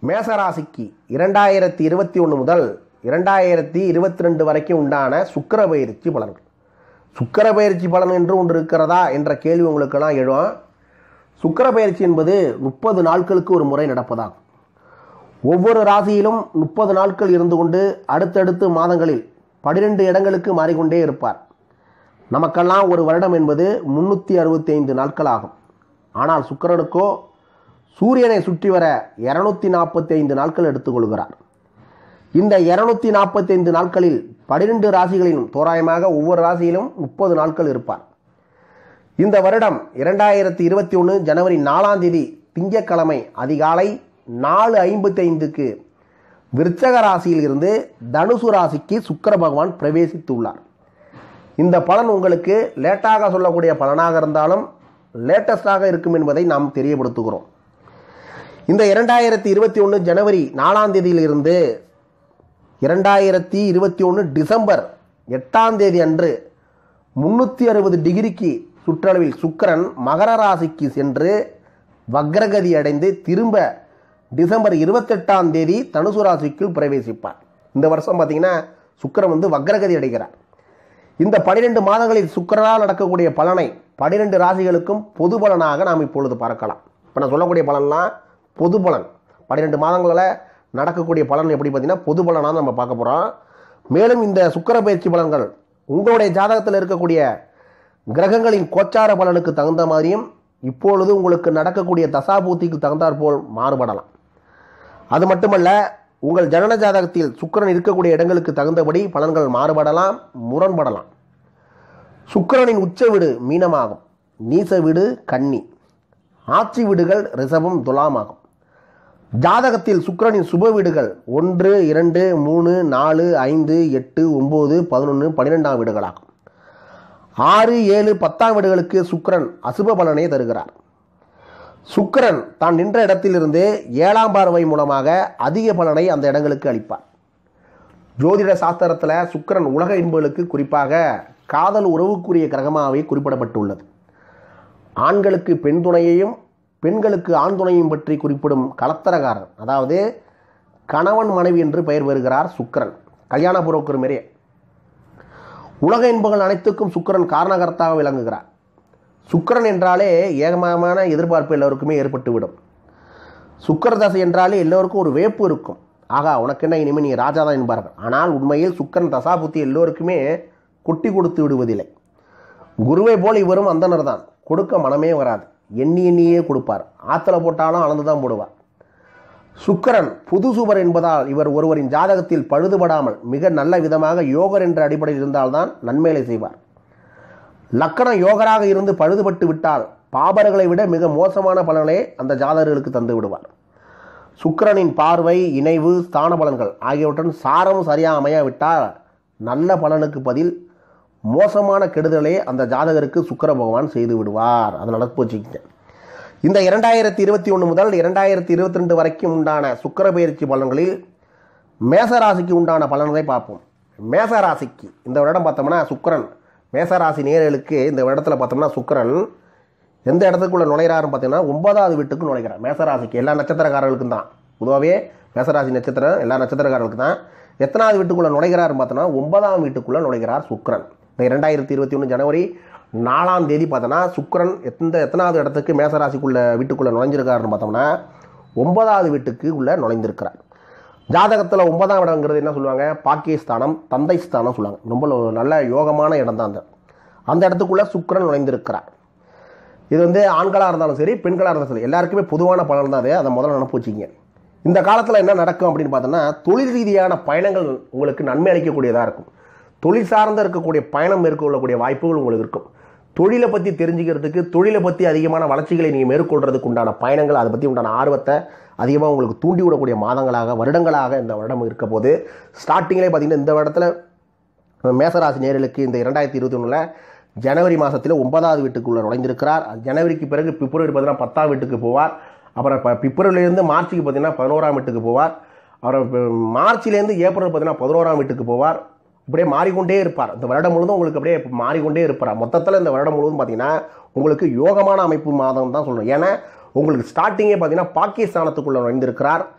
மேசராசிக்கு இரண்டாயிரத்தி இருபத்தி ஒன்று முதல் இரண்டாயிரத்தி இருபத்தி ரெண்டு வரைக்கும் உண்டான சுக்கிர பயிற்சி பலன்கள் சுக்கிர பயிற்சி பலன் என்று ஒன்று இருக்கிறதா என்ற கேள்வி உங்களுக்கெல்லாம் எழும் சுக்கிர பயிற்சி என்பது முப்பது நாட்களுக்கு ஒரு முறை நடப்பதாகும் ஒவ்வொரு ராசியிலும் முப்பது நாட்கள் இருந்து கொண்டு அடுத்தடுத்து மாதங்களில் பனிரெண்டு இடங்களுக்கு மாறிக்கொண்டே இருப்பார் நமக்கெல்லாம் ஒரு வருடம் என்பது முன்னூற்றி அறுபத்தி ஐந்து நாட்கள் ஆகும் ஆனால் சுக்கிரனுக்கோ சூரியனை சுற்றி வர இரநூத்தி நாற்பத்தி ஐந்து நாட்கள் எடுத்துக்கொள்கிறார் இந்த இருநூத்தி நாற்பத்தி ஐந்து நாட்களில் பனிரெண்டு ராசிகளிலும் தோராயமாக ஒவ்வொரு ராசியிலும் முப்பது நாட்கள் இருப்பார் இந்த வருடம் இரண்டாயிரத்தி இருபத்தி ஒன்று ஜனவரி நாலாம் தேதி திங்கட்கிழமை அதிகாலை நாலு ஐம்பத்தி ஐந்துக்கு விருச்சக ராசியில் இருந்து தனுசு ராசிக்கு சுக்கிர பகவான் பிரவேசித்துள்ளார் இந்த பலன் உங்களுக்கு லேட்டாக சொல்லக்கூடிய பலனாக இருந்தாலும் லேட்டஸ்டாக இருக்கும் என்பதை நாம் தெரியப்படுத்துகிறோம் இந்த இரண்டாயிரத்தி இருபத்தி ஒன்று ஜனவரி நாலாம் தேதியிலிருந்து இரண்டாயிரத்தி இருபத்தி ஒன்று டிசம்பர் எட்டாம் தேதி அன்று முன்னூற்றி அறுபது டிகிரிக்கு சுற்றளவில் சுக்கிரன் மகர ராசிக்கு சென்று வக்ரகதி அடைந்து திரும்ப டிசம்பர் இருபத்தெட்டாம் தேதி தனுசு ராசிக்குள் பிரவேசிப்பார் இந்த வருஷம் பார்த்தீங்கன்னா சுக்கிரன் வந்து வக்ரகதி அடைகிறார் இந்த பனிரெண்டு மாதங்களில் சுக்கிரனால் நடக்கக்கூடிய பலனை பனிரெண்டு ராசிகளுக்கும் பொது பலனாக நாம் இப்பொழுது பார்க்கலாம் இப்போ நான் சொல்லக்கூடிய பலன்லாம் பொது பலன் பன்னிரெண்டு மாதங்களில் நடக்கக்கூடிய பலன் எப்படி பார்த்தீங்கன்னா பொது பலனாக நம்ம பார்க்க போகிறோம் மேலும் இந்த சுக்கிர பயிற்சி பலன்கள் உங்களுடைய ஜாதகத்தில் இருக்கக்கூடிய கிரகங்களின் கோச்சார பலனுக்கு தகுந்த மாதிரியும் இப்பொழுது உங்களுக்கு நடக்கக்கூடிய தசாபூத்திக்கு தகுந்தாற்போல் மாறுபடலாம் அது மட்டுமல்ல உங்கள் ஜனன ஜாதகத்தில் சுக்கிரன் இருக்கக்கூடிய இடங்களுக்கு தகுந்தபடி பலன்கள் மாறுபடலாம் முரண்படலாம் சுக்கிரனின் உச்ச வீடு மீனமாகும் நீச வீடு கன்னி ஆட்சி வீடுகள் ரிஷபம் துலாமாகும் ஜாதகத்தில் சுக்கிரனின் சுப வீடுகள் ஒன்று இரண்டு மூணு நாலு ஐந்து எட்டு ஒம்பது பதினொன்று பன்னிரெண்டாம் வீடுகளாகும் ஆறு ஏழு பத்தாம் வீடுகளுக்கு சுக்கிரன் அசுப பலனை தருகிறார் சுக்கிரன் தான் நின்ற இடத்திலிருந்து ஏழாம் பார்வை மூலமாக அதிக பலனை அந்த இடங்களுக்கு அளிப்பார் ஜோதிட சாஸ்திரத்தில் சுக்கிரன் உலக இன்பங்களுக்கு குறிப்பாக காதல் உறவுக்குரிய கிரகமாகவே குறிப்பிடப்பட்டுள்ளது ஆண்களுக்கு பெண் துணையையும் பெண்களுக்கு ஆண் துணையும் பற்றி குறிப்பிடும் கலத்தரகாரன் அதாவது கணவன் மனைவி என்று பெயர் பெறுகிறார் சுக்கிரன் கல்யாண புரோக்கர் மாரியே உலக இன்பங்கள் அனைத்துக்கும் சுக்கிரன் காரணகர்த்தாக விளங்குகிறார் சுக்கிரன் என்றாலே ஏகமான எதிர்பார்ப்பு எல்லோருக்குமே ஏற்பட்டுவிடும் சுக்கிர தசை என்றாலே எல்லோருக்கும் ஒரு வேப்பு இருக்கும் ஆகா உனக்கு என்ன இனிமேல் நீ ராஜா தான் என்பார்கள் ஆனால் உண்மையில் சுக்கிரன் தசாபுத்தி எல்லோருக்குமே கொட்டி கொடுத்து விடுவதில்லை குருவை போல் இவரும் அந்தனர் தான் கொடுக்க மனமே வராது எண்ணி எண்ணியே கொடுப்பார் ஆத்தல போட்டாலும் அளந்து தான் போடுவார் சுக்கிரன் புது சுவர் என்பதால் இவர் ஒருவரின் ஜாதகத்தில் பழுதுபடாமல் மிக நல்ல விதமாக யோகர் என்ற அடிப்படையில் இருந்தால்தான் நன்மைகளை செய்வார் லக்கணம் யோகராக இருந்து பழுதுபட்டு விட்டால் பாபர்களை விட மிக மோசமான பலனை அந்த ஜாதகர்களுக்கு தந்து விடுவார் சுக்கிரனின் பார்வை இணைவு ஸ்தான பலன்கள் ஆகியவற்றுடன் சாரம் சரியாக அமையாவிட்டால் நல்ல பலனுக்கு பதில் மோசமான கெடுதலை அந்த ஜாதகருக்கு சுக்கிர பகவான் செய்து விடுவார் அதை நடப்பு வச்சுக்கிங்க இந்த இரண்டாயிரத்தி இருபத்தி ஒன்று முதல் இரண்டாயிரத்தி இருபத்தி ரெண்டு வரைக்கும் உண்டான சுக்கிர பயிற்சி பலன்களில் மேசராசிக்கு உண்டான பலன்களை பார்ப்போம் மேசராசிக்கு இந்த வருடம் பார்த்தோம்னா சுக்கிரன் மேசராசி நேர்களுக்கு இந்த வருடத்தில் பார்த்தோம்னா சுக்கிரன் எந்த இடத்துக்குள்ள நுழைகிறாருன்னு பார்த்தீங்கன்னா ஒன்பதாவது வீட்டுக்கு நுழைகிறார் மேசராசிக்கு எல்லா நட்சத்திரக்காரர்களுக்கும் தான் பொதுவாகவே மேசராசி நட்சத்திரம் எல்லா நட்சத்திரக்காரர்களுக்கு தான் எத்தனாவது வீட்டுக்குள்ளே நுழைகிறாருன்னு பார்த்தோன்னா ஒன்பதாம் வீட்டுக்குள்ளே நுழைகிறார் சுக்கிரன் இந்த இரண்டாயிரத்தி இருபத்தி ஒன்று ஜனவரி நாலாம் தேதி பார்த்தோன்னா சுக்கிரன் எந்த எத்தனாவது இடத்துக்கு மேசராசிக்குள்ள வீட்டுக்குள்ளே நுழைஞ்சிருக்காருன்னு பார்த்தோம்னா ஒன்பதாவது வீட்டுக்கு உள்ள நுழைந்திருக்கிறார் ஜாதகத்தில் ஒன்பதாம் இடங்கிறது என்ன சொல்லுவாங்க பாக்கியஸ்தானம் தந்தை ஸ்தானம் சொல்லுவாங்க ரொம்ப நல்ல யோகமான இடம் தான் அந்த அந்த இடத்துக்குள்ள சுக்கிரன் நுழைந்திருக்கிறார் இது வந்து ஆண்களாக இருந்தாலும் சரி பெண்களாக இருந்தாலும் சரி எல்லாருக்குமே பொதுவான பலன் தான் அது அதை முதல்ல நினப்பு வச்சுக்கிங்க இந்த காலத்தில் என்ன நடக்கும் அப்படின்னு பார்த்தோன்னா தொழில் ரீதியான பயணங்கள் உங்களுக்கு நன்மை அளிக்கக்கூடியதாக இருக்கும் தொழில் சார்ந்த இருக்கக்கூடிய பயணம் மேற்கொள்ளக்கூடிய வாய்ப்புகள் உங்களுக்கு இருக்கும் தொழிலை பற்றி தெரிஞ்சுக்கிறதுக்கு தொழிலை பற்றி அதிகமான வளர்ச்சிகளை நீங்கள் மேற்கொள்றதுக்கு உண்டான பயணங்கள் அதை பற்றி உண்டான ஆர்வத்தை அதிகமாக உங்களுக்கு தூண்டி விடக்கூடிய மாதங்களாக வருடங்களாக இந்த வருடம் இருக்க போது ஸ்டார்டிங்லேயே பார்த்தீங்கன்னா இந்த வருடத்தில் மேசராசி நேர்களுக்கு இந்த இரண்டாயிரத்தி இருபத்தி ஒன்றில் ஜனவரி மாதத்தில் ஒன்பதாவது வீட்டுக்குள்ளே நுழைந்திருக்கிறார் ஜனவரிக்கு பிறகு பிப்ரவரி பார்த்தீங்கன்னா பத்தாம் வீட்டுக்கு போவார் அப்புறம் இப்போ பிப்ரவரிலேருந்து மார்ச்சுக்கு பார்த்தீங்கன்னா பதினோராம் வீட்டுக்கு போவார் அப்புறம் மார்ச்லேருந்து ஏப்ரல் பார்த்தீங்கன்னா பதினோராம் வீட்டுக்கு போவார் இப்படியே மாறிக்கொண்டே இருப்பார் இந்த வருடம் முழுதும் உங்களுக்கு அப்படியே மாறிக்கொண்டே இருப்பார் மொத்தத்தில் இந்த வருடம் முழுவதும் பார்த்தீங்கன்னா உங்களுக்கு யோகமான அமைப்பு மாதம் தான் சொல்லணும் ஏன்னா உங்களுக்கு ஸ்டார்டிங்கே பார்த்தீங்கன்னா பாகிஸ்தானத்துக்குள்ளே நுழைந்திருக்கிறார்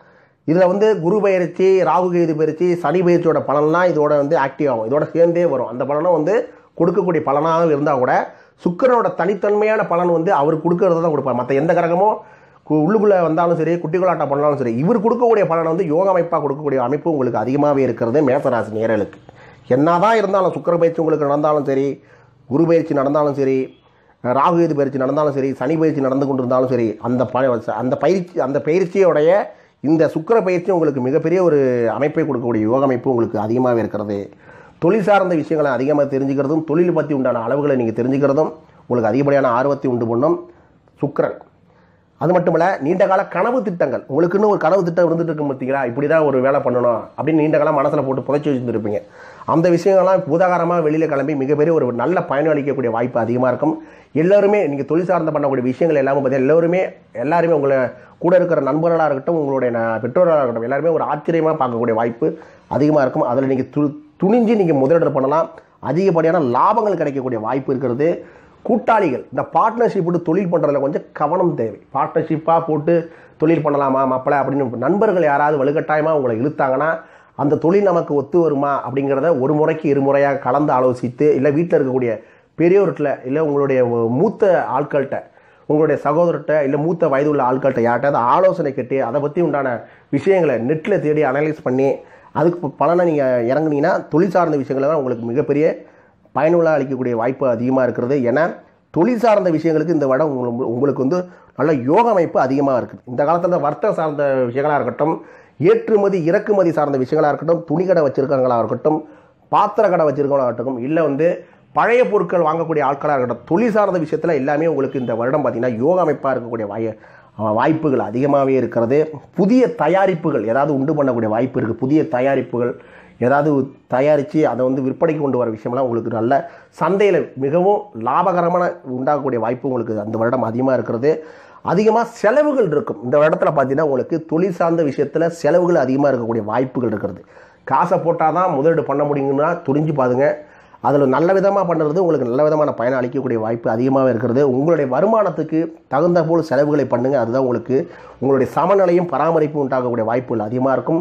இதில் வந்து குரு பயிற்சி ராகு கேது பயிற்சி சனி பயிற்சியோட பலன்லாம் இதோட வந்து ஆக்டிவ் ஆகும் இதோட சேர்ந்தே வரும் அந்த பலனும் வந்து கொடுக்கக்கூடிய பலனாக இருந்தால் கூட சுக்கிரனோட தனித்தன்மையான பலன் வந்து அவர் கொடுக்கறது தான் கொடுப்பார் மற்ற எந்த கிரகமும் கு- உள்ளுக்குள்ளே வந்தாலும் சரி குட்டிகளாட்டம் பண்ணாலும் சரி இவர் கொடுக்கக்கூடிய பலன் வந்து யோக அமைப்பாக கொடுக்கக்கூடிய அமைப்பு உங்களுக்கு அதிகமாகவே இருக்கிறது மேசராசி நேரலுக்கு என்னதான் இருந்தாலும் சுக்கிர பயிற்சி உங்களுக்கு நடந்தாலும் சரி குரு பயிற்சி நடந்தாலும் சரி ராகு கேது பயிற்சி நடந்தாலும் சரி சனி பயிற்சி நடந்து கொண்டிருந்தாலும் சரி அந்த ப அந்த பயிற்சி அந்த பயிற்சியோடைய இந்த சுக்கிர பயிற்சி உங்களுக்கு மிகப்பெரிய ஒரு அமைப்பை கொடுக்கக்கூடிய யோக அமைப்பு உங்களுக்கு அதிகமாகவே இருக்கிறது தொழில் சார்ந்த விஷயங்களை அதிகமாக தெரிஞ்சுக்கிறதும் தொழில் பற்றி உண்டான அளவுகளை நீங்கள் தெரிஞ்சுக்கிறதும் உங்களுக்கு அதிகப்படியான ஆர்வத்தை உண்டு பண்ணும் சுக்கிரன் அது மட்டும் இல்லை நீண்ட கால கனவு திட்டங்கள் உங்களுக்குன்னு ஒரு கனவு திட்டம் இருந்துட்டு இருக்கும் பார்த்தீங்களா இப்படி தான் ஒரு வேலை பண்ணணும் அப்படின்னு நீண்ட காலம் மனசில் போட்டு புதைச்சி வச்சுருப்பீங்க அந்த விஷயங்கள்லாம் பூதாகாரமாக வெளியில் கிளம்பி மிகப்பெரிய ஒரு நல்ல பயன் அளிக்கக்கூடிய வாய்ப்பு அதிகமாக இருக்கும் எல்லாருமே நீங்கள் தொழில் சார்ந்த பண்ணக்கூடிய விஷயங்கள் எல்லாமே பார்த்தீங்கன்னா எல்லோருமே எல்லாருமே உங்களை கூட இருக்கிற நண்பர்களாக இருக்கட்டும் உங்களுடைய ந- பெற்றோர்களாக இருக்கட்டும் எல்லாருமே ஒரு ஆச்சரியமாக பார்க்கக்கூடிய வாய்ப்பு அதிகமாக இருக்கும் அதில் நீங்கள் து துணிஞ்சு நீங்கள் முதலீடு பண்ணலாம் அதிகப்படியான லாபங்கள் கிடைக்கக்கூடிய வாய்ப்பு இருக்கிறது கூட்டாளிகள் இந்த பார்ட்னர்ஷிப் போட்டு தொழில் பண்ணுறதுல கொஞ்சம் கவனம் தேவை பார்ட்னர்ஷிப்பாக போட்டு தொழில் பண்ணலாமா மாப்பிள அப்படின்னு நண்பர்கள் யாராவது வலுக்கட்டாயமாக உங்களை இழுத்தாங்கன்னா அந்த தொழில் நமக்கு ஒத்து வருமா அப்படிங்கிறத ஒரு முறைக்கு இருமுறையாக கலந்து ஆலோசித்து இல்லை வீட்டில் இருக்கக்கூடிய பெரியோர்கிட்ட இல்லை உங்களுடைய மூத்த ஆட்கள்கிட்ட உங்களுடைய சகோதரர்கிட்ட இல்லை மூத்த வயது உள்ள ஆட்கள்கிட்ட யார்கிட்ட ஆலோசனை கேட்டு அதை பற்றி உண்டான விஷயங்களை நெட்டில் தேடி அனலைஸ் பண்ணி அதுக்கு பலனை நீங்கள் இறங்குனீங்கன்னா தொழில் சார்ந்த விஷயங்களை தான் உங்களுக்கு மிகப்பெரிய பயனுள்ள அளிக்கக்கூடிய வாய்ப்பு அதிகமாக இருக்கிறது ஏன்னா தொழில் சார்ந்த விஷயங்களுக்கு இந்த வடம் உங்களுக்கு உங்களுக்கு வந்து நல்ல யோக அமைப்பு அதிகமாக இருக்குது இந்த காலத்தில் வர்த்தகம் சார்ந்த விஷயங்களாக இருக்கட்டும் ஏற்றுமதி இறக்குமதி சார்ந்த விஷயங்களாக இருக்கட்டும் துணிக்கடை வச்சுருக்கவங்களாக இருக்கட்டும் பாத்திர கடை வச்சுருக்கவங்களாக இருக்கட்டும் இல்லை வந்து பழைய பொருட்கள் வாங்கக்கூடிய ஆட்களாக இருக்கட்டும் தொழில் சார்ந்த விஷயத்தில் எல்லாமே உங்களுக்கு இந்த வருடம் பார்த்திங்கன்னா யோக அமைப்பாக இருக்கக்கூடிய வாய வாய்ப்புகள் அதிகமாகவே இருக்கிறது புதிய தயாரிப்புகள் ஏதாவது உண்டு பண்ணக்கூடிய வாய்ப்பு இருக்குது புதிய தயாரிப்புகள் ஏதாவது தயாரித்து அதை வந்து விற்பனைக்கு கொண்டு வர விஷயம்லாம் உங்களுக்கு நல்ல சந்தையில் மிகவும் லாபகரமான உண்டாகக்கூடிய வாய்ப்பு உங்களுக்கு அந்த வருடம் அதிகமாக இருக்கிறது அதிகமாக செலவுகள் இருக்கும் இந்த இடத்துல பார்த்தீங்கன்னா உங்களுக்கு தொழில் சார்ந்த விஷயத்தில் செலவுகள் அதிகமாக இருக்கக்கூடிய வாய்ப்புகள் இருக்கிறது காசை போட்டால் தான் முதலீடு பண்ண முடியுங்கன்னா துணிஞ்சு பாருங்க அதில் நல்ல விதமாக பண்ணுறது உங்களுக்கு நல்ல விதமான பயனை அளிக்கக்கூடிய வாய்ப்பு அதிகமாக இருக்கிறது உங்களுடைய வருமானத்துக்கு தகுந்த போல் செலவுகளை பண்ணுங்கள் அதுதான் உங்களுக்கு உங்களுடைய சமநிலையும் பராமரிப்பும் உண்டாகக்கூடிய வாய்ப்புகள் அதிகமாக இருக்கும்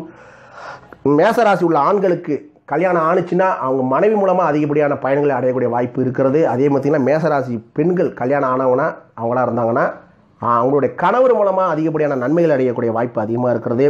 மேசராசி உள்ள ஆண்களுக்கு கல்யாணம் ஆணுச்சுன்னா அவங்க மனைவி மூலமாக அதிகப்படியான பயன்களை அடையக்கூடிய வாய்ப்பு இருக்கிறது அதே பார்த்திங்கன்னா மேசராசி பெண்கள் கல்யாணம் ஆனவனா அவங்களா இருந்தாங்கன்னா ஆ, அவங்களுடைய கணவர் மூலமாக அதிகப்படியான நன்மைகள் அடையக்கூடிய வாய்ப்பு அதிகமாக இருக்கிறது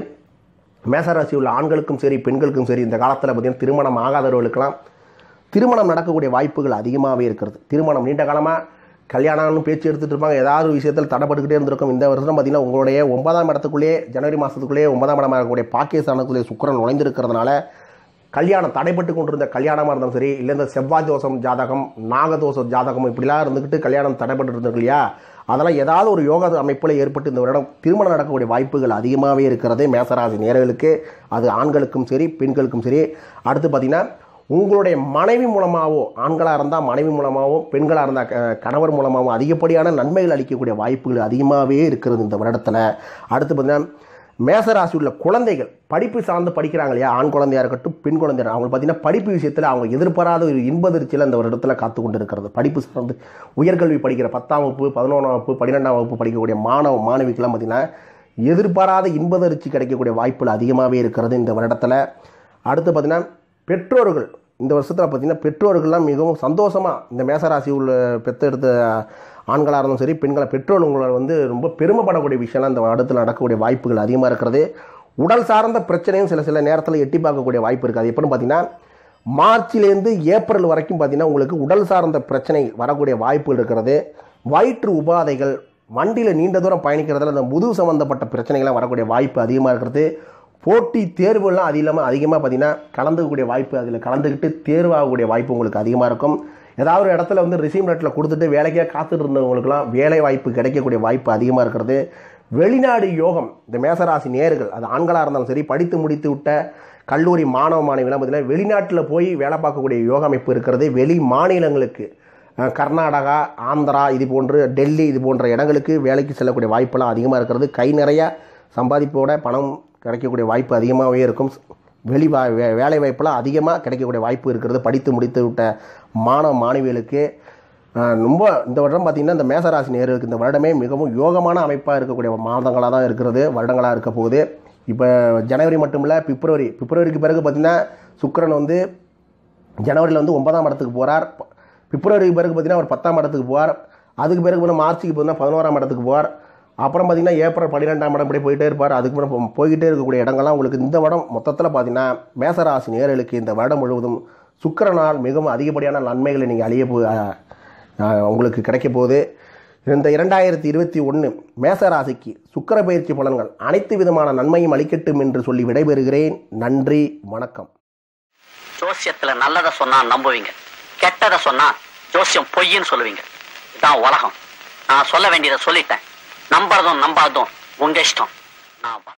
மேசராசி உள்ள ஆண்களுக்கும் சரி பெண்களுக்கும் சரி இந்த காலத்தில் பார்த்திங்கன்னா திருமணம் ஆகாதவர்களுக்கெல்லாம் திருமணம் நடக்கக்கூடிய வாய்ப்புகள் அதிகமாகவே இருக்கிறது திருமணம் நீண்ட காலமாக கல்யாணம்னு பேச்சு எடுத்துகிட்டு இருப்பாங்க ஏதாவது ஒரு விஷயத்தில் தடைப்பட்டுக்கிட்டே இருந்திருக்கும் இந்த வருஷம் பார்த்திங்கன்னா உங்களுடைய ஒன்பதாம் இடத்துக்குள்ளேயே ஜனவரி மாதத்துக்குள்ளேயே ஒன்பதாம் இடமாக இருக்கக்கூடிய பாக்கியஸ்தானத்துக்குள்ளே சுக்கிரன் நுழைந்திருக்கிறதுனால கல்யாணம் தடைப்பட்டு கொண்டிருந்த கல்யாணமாக இருந்தாலும் சரி இல்லை இந்த செவ்வாய் தோஷம் ஜாதகம் நாகதோஷம் ஜாதகம் இப்படிலாம் இருந்துக்கிட்டு கல்யாணம் தடைப்பட்டு இருந்திருக்கு இல்லையா அதெல்லாம் ஏதாவது ஒரு யோக அமைப்பில் ஏற்பட்டு இந்த வருடம் திருமணம் நடக்கக்கூடிய வாய்ப்புகள் அதிகமாகவே இருக்கிறது மேசராசி நேர்களுக்கு அது ஆண்களுக்கும் சரி பெண்களுக்கும் சரி அடுத்து பார்த்திங்கன்னா உங்களுடைய மனைவி மூலமாகவோ ஆண்களாக இருந்தால் மனைவி மூலமாகவோ பெண்களாக இருந்தால் க- கணவர் மூலமாகவோ அதிகப்படியான நன்மைகள் அளிக்கக்கூடிய வாய்ப்புகள் அதிகமாகவே இருக்கிறது இந்த வருடத்தில் அடுத்து பார்த்தீங்கன்னா மேசராசி உள்ள குழந்தைகள் படிப்பு சார்ந்து படிக்கிறாங்க இல்லையா ஆண் குழந்தையாக இருக்கட்டும் பெண் குழந்தையாக அவங்க பார்த்தீங்கன்னா படிப்பு விஷயத்தில் அவங்க எதிர்பாராத ஒரு இன்பதிர்ச்சியில் இந்த வருடத்தில் காத்து கொண்டு இருக்கிறது படிப்பு சார்ந்து உயர்கல்வி படிக்கிற பத்தாம் வகுப்பு பதினொன்றாம் வகுப்பு பன்னிரெண்டாம் வகுப்பு படிக்கக்கூடிய மாணவ மாணவிக்கெல்லாம் பார்த்தீங்கன்னா எதிர்பாராத இன்பதிர்ச்சி கிடைக்கக்கூடிய வாய்ப்புகள் அதிகமாகவே இருக்கிறது இந்த வருடத்தில் அடுத்து பார்த்தீங்கன்னா பெற்றோர்கள் இந்த வருஷத்தில் பார்த்தீங்கன்னா பெற்றோர்கள்லாம் மிகவும் சந்தோஷமாக இந்த மேசராசி உள்ள பெற்றெடுத்த ஆண்களாக இருந்தாலும் சரி பெண்களை பெற்றோர் உங்களை வந்து ரொம்ப பெருமைப்படக்கூடிய விஷயம்லாம் இந்த வருடத்தில் நடக்கக்கூடிய வாய்ப்புகள் அதிகமாக இருக்கிறது உடல் சார்ந்த பிரச்சனையும் சில சில நேரத்தில் எட்டி பார்க்கக்கூடிய வாய்ப்பு இருக்குது அது எப்படின்னு பார்த்தீங்கன்னா மார்ச்லேருந்து ஏப்ரல் வரைக்கும் பார்த்தீங்கன்னா உங்களுக்கு உடல் சார்ந்த பிரச்சனை வரக்கூடிய வாய்ப்புகள் இருக்கிறது வயிற்று உபாதைகள் வண்டியில் நீண்ட தூரம் பயணிக்கிறதுல அந்த முதுகு சம்மந்தப்பட்ட பிரச்சனைகள்லாம் வரக்கூடிய வாய்ப்பு அதிகமாக இருக்கிறது போட்டி தேர்வுலாம் அது இல்லாமல் அதிகமாக பார்த்தீங்கன்னா கலந்துக்கக்கூடிய வாய்ப்பு அதில் கலந்துக்கிட்டு தேர்வாகக்கூடிய வாய்ப்பு உங்களுக்கு அதிகமாக இருக்கும் ஏதாவது ஒரு இடத்துல வந்து ரிசீவ் நெட்டில் கொடுத்துட்டு வேலைக்கே காத்துட்டு இருந்தவங்களுக்குலாம் வேலை வாய்ப்பு கிடைக்கக்கூடிய வாய்ப்பு அதிகமாக இருக்கிறது வெளிநாடு யோகம் இந்த மேசராசி நேர்கள் அது ஆண்களாக இருந்தாலும் சரி படித்து முடித்து விட்ட கல்லூரி மாணவ மாணவிலாம் பார்த்தீங்கன்னா வெளிநாட்டில் போய் வேலை பார்க்கக்கூடிய யோக அமைப்பு இருக்கிறது வெளி மாநிலங்களுக்கு அஹ், கர்நாடகா ஆந்திரா இது போன்று டெல்லி இது போன்ற இடங்களுக்கு வேலைக்கு செல்லக்கூடிய வாய்ப்பெல்லாம் அதிகமாக இருக்கிறது கை நிறைய சம்பாதிப்போட பணம் கிடைக்கக்கூடிய வாய்ப்பு அதிகமாகவே இருக்கும் வெளி வா வே வேலை வாய்ப்பெல்லாம் அதிகமாக கிடைக்கக்கூடிய வாய்ப்பு இருக்கிறது படித்து முடித்து விட்ட மாணவ மாணவிகளுக்கு அஹ், ரொம்ப இந்த வருடம் பார்த்திங்கன்னா இந்த மேசராசி நேருக்கு இந்த வருடமே மிகவும் யோகமான அமைப்பாக இருக்கக்கூடிய மாதங்களாக தான் இருக்கிறது வருடங்களாக இருக்க போகுது இப்போ ஜனவரி மட்டும் இல்லை பிப்ரவரி பிப்ரவரிக்கு பிறகு பார்த்தீங்கன்னா சுக்கிரன் வந்து ஜனவரியில் வந்து ஒன்பதாம் இடத்துக்கு போகிறார் பிப்ரவரிக்கு பிறகு பார்த்தீங்கன்னா ஒரு பத்தாம் இடத்துக்கு போவார் அதுக்கு பிறகு பார்த்தீங்கன்னா மார்ச்சுக்கு பார்த்தீங்கன்னா பதினோராம் இடத்துக்கு போவார் அப்புறம் பார்த்தீங்கன்னா ஏப்ரல் பன்னிரெண்டாம் இடம் இப்படி போயிட்டே இருப்பார் அதுக்கு அப்புறம் போ- போய்கிட்டே இருக்கக்கூடிய இடங்கள்லாம் உங்களுக்கு இந்த வருடம் மொத்தத்தில் பார்த்தீங்கன்னா மேசராசி நேர்களுக்கு இந்த வருடம் முழுவதும் சுக்கிரனால் மிகவும் அதிகப்படியான நன்மைகளை நீங்கள் அழிய போ அஹ், அஹ், உங்களுக்கு கிடைக்க போகுது இந்த இரண்டாயிரத்தி இருபத்தி ஒன்று மேசராசிக்கு சுக்கிர பயிற்சி பலன்கள் அனைத்து விதமான நன்மையும் அளிக்கட்டும் என்று சொல்லி விடைபெறுகிறேன் நன்றி வணக்கம் ஜோசியத்துல நல்லத சொன்னா நம்புவீங்க கெட்டத சொன்னா ஜோசியம் பொய்ன்னு சொல்லுவீங்க இதான் உலகம் நான் சொல்ல வேண்டியதை சொல்லிட்டேன் நம்புறதும் நம்பாததும் உங்க இஷ்டம் நான்